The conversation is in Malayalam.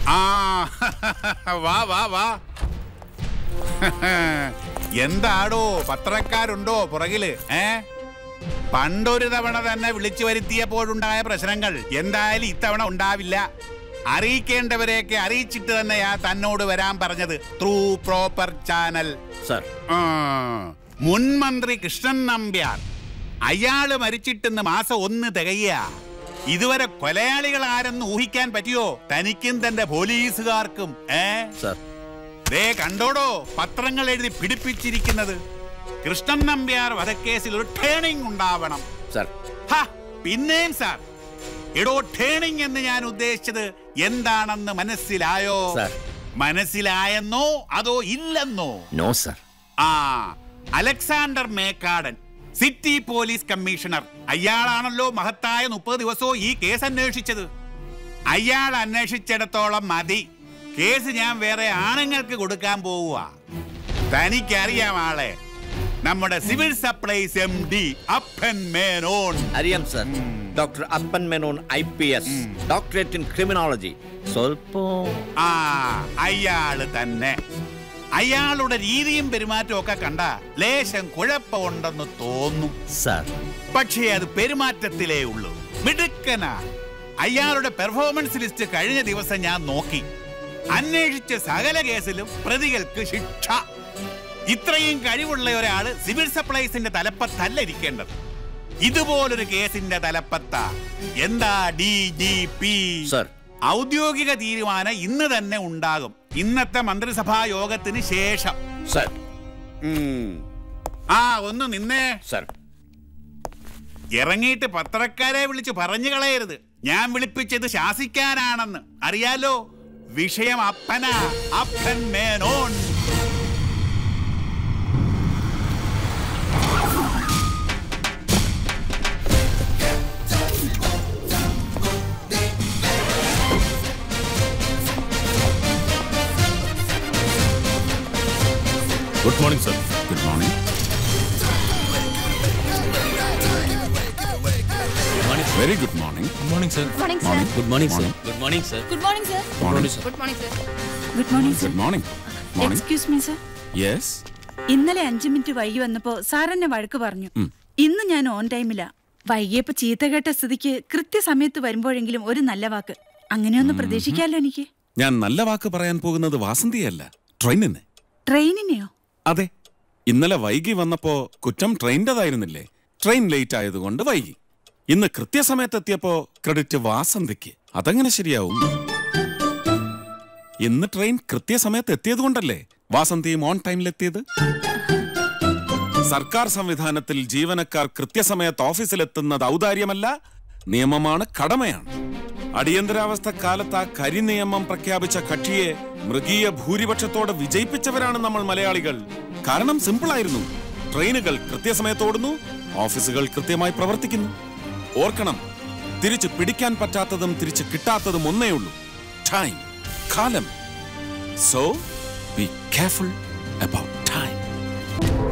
ആ വാ വാ വാ എന്താടോ പത്രക്കാരുണ്ടോ പുറകില് ഏ പണ്ടൊരു തവണ തന്നെ വിളിച്ചു വരുത്തിയപ്പോഴുണ്ടായ പ്രശ്നങ്ങൾ എന്തായാലും ഇത്തവണ ഉണ്ടാവില്ല അറിയിക്കേണ്ടവരെയൊക്കെ അറിയിച്ചിട്ട് തന്നെയാ തന്നോട് വരാൻ പറഞ്ഞത് ത്രൂ പ്രോപ്പർ ചാനൽ സർ മുൻ മന്ത്രി കൃഷ്ണൻ നമ്പ്യാർ അയാള് മരിച്ചിട്ടെന്ന് മാസം ഒന്ന് തികയ്യ ഇതുവരെ കൊലയാളികൾ ആരെന്ന് ഊഹിക്കാൻ പറ്റിയോ തനിക്കും തന്റെ പോലീസുകാർക്കും ഏ സർ ദേ കണ്ടോടോ പത്രങ്ങൾ എഴുതി പിടിപ്പിച്ചിരിക്കുന്നത് കൃഷ്ണൻ നമ്പ്യാർ വധക്കേസിൽ ഒരു ടേണിംഗ് ഉണ്ടാവണം സർ ഹ, പിന്നെയും സാർ എടോ ടേണിംഗ് എന്ന് ഞാൻ ഉദ്ദേശിച്ചത് എന്താണെന്ന് മനസ്സിലായോ സാർ. മനസ്സിലായെന്നോ അതോ ഇല്ലെന്നോ നോ സർ ആ Alexander Mekkadan city police commissioner അയാളാണല്ലോ മഹത്തായ മുപ്പത് ദിവസവും ഈ കേസ് അന്വേഷിച്ചത് അയാൾ അന്വേഷിച്ചിടത്തോളം മതി കേസ് ഞാൻ വേറെ ആണുങ്ങൾക്ക് കൊടുക്കാൻ പോവുക തനിക്കറിയാം ആളെ നമ്മുടെ സിവിൽ സപ്ലൈസ് എം ഡി അപ്പൻ മേനോൻ അറിയാം sir doctor Appan Menon I P S doctorate in criminology സ്വല്പം ആ അയാള് തന്നെ അയാളുടെ രീതിയും പെരുമാറ്റവും ഒക്കെ കണ്ട ലേശം കുഴപ്പമുണ്ടെന്ന് തോന്നും സർ പക്ഷേ അത് പെരുമാറ്റത്തിലേ ഉള്ളൂ മിടുക്കനാ അയാളുടെ പെർഫോമൻസ് ലിസ്റ്റ് കഴിഞ്ഞ ദിവസം ഞാൻ നോക്കി അന്വേഷിച്ച സകല കേസിലും പ്രതികൾക്ക് ശിക്ഷ ഇത്രയും കഴിവുള്ള ഒരാള് സിവിൽ സപ്ലൈസിന്റെ തലപ്പത്തല്ല ഇരിക്കേണ്ടത് ഇതുപോലൊരു കേസിന്റെ തലപ്പത്ത എന്താ ഡി ജി പി സർ. ഔദ്യോഗിക തീരുമാനം ഇന്ന് തന്നെ ഉണ്ടാകും ഇന്നത്തെ മന്ത്രിസഭാ യോഗത്തിന് ശേഷം സർ ഉം. ആ ഒന്ന് നിന്നേ സർ ഇറങ്ങിയിട്ട് പത്രക്കാരെ വിളിച്ച് പറഞ്ഞു കളയരുത് ഞാൻ വിളിപ്പിച്ചത് ശാസിക്കാനാണെന്ന് അറിയാലോ വിഷയം അപ്പനാ Appan Menon good morning sir good morning very good morning good morning sir morning sir good morning sir good morning sir good morning sir morning good morning sir good morning sir good morning morning excuse me sir yes ഇന്നലെ അഞ്ചു മിനിറ്റ് വൈകി വന്നപ്പോ സാർ എന്നെ വഴക്ക് പറഞ്ഞു ഇന്ന് ഞാൻ ഓൺ ടൈമിലാ വൈകിയപ്പോ ചീത്ത കേട്ട സ്ഥിതിക്ക് കൃത്യസമയത്ത് വരുമ്പോഴെങ്കിലും ഒരു നല്ല വാക്ക് അങ്ങനെയൊന്ന് പ്രതീക്ഷിക്കാമല്ലോ എനിക്ക് ഞാൻ നല്ല വാക്ക് പറയാൻ പോകുന്നത് വാസന്തിയല്ല ട്രെയിനിന് ട്രെയിനിനെയോ അതെ ഇന്നലെ വൈകി വന്നപ്പോ കുറ്റം ട്രെയിൻ്റെതായിരുന്നില്ലേ ട്രെയിൻ ലേറ്റ് ആയതുകൊണ്ട് വൈകി ഇന്ന് കൃത്യസമയത്ത് എത്തിയപ്പോ ക്രെഡിറ്റ് വാസന്തിക്ക് അതെങ്ങനെ ശരിയാവും ഇന്ന് ട്രെയിൻ കൃത്യസമയത്ത് എത്തിയത് കൊണ്ടല്ലേ വാസന്തിയും ഓൺ ടൈമിലെത്തിയത് സർക്കാർ സംവിധാനത്തിൽ ജീവനക്കാർ കൃത്യസമയത്ത് ഓഫീസിലെത്തുന്നത് ഔദാര്യമല്ല നിയമമാണ് കടമയാണ് അടിയന്തരാവസ്ഥ കാലത്ത് ആ കരി നിയമം പ്രഖ്യാപിച്ച കക്ഷിയെ മൃഗീയ ഭൂരിപക്ഷത്തോടെ വിജയിപ്പിച്ചവരാണ് നമ്മൾ മലയാളികൾ കാരണം സിമ്പിൾ ആയിരുന്നു ട്രെയിനുകൾ കൃത്യസമയത്ത് ഓടുന്നു ഓഫീസുകൾ കൃത്യമായി പ്രവർത്തിക്കുന്നു ഓർക്കണം തിരിച്ചു പിടിക്കാൻ പറ്റാത്തതും തിരിച്ചു കിട്ടാത്തതും ഒന്നേ ഉള്ളൂ ടൈം കാലം so be careful about time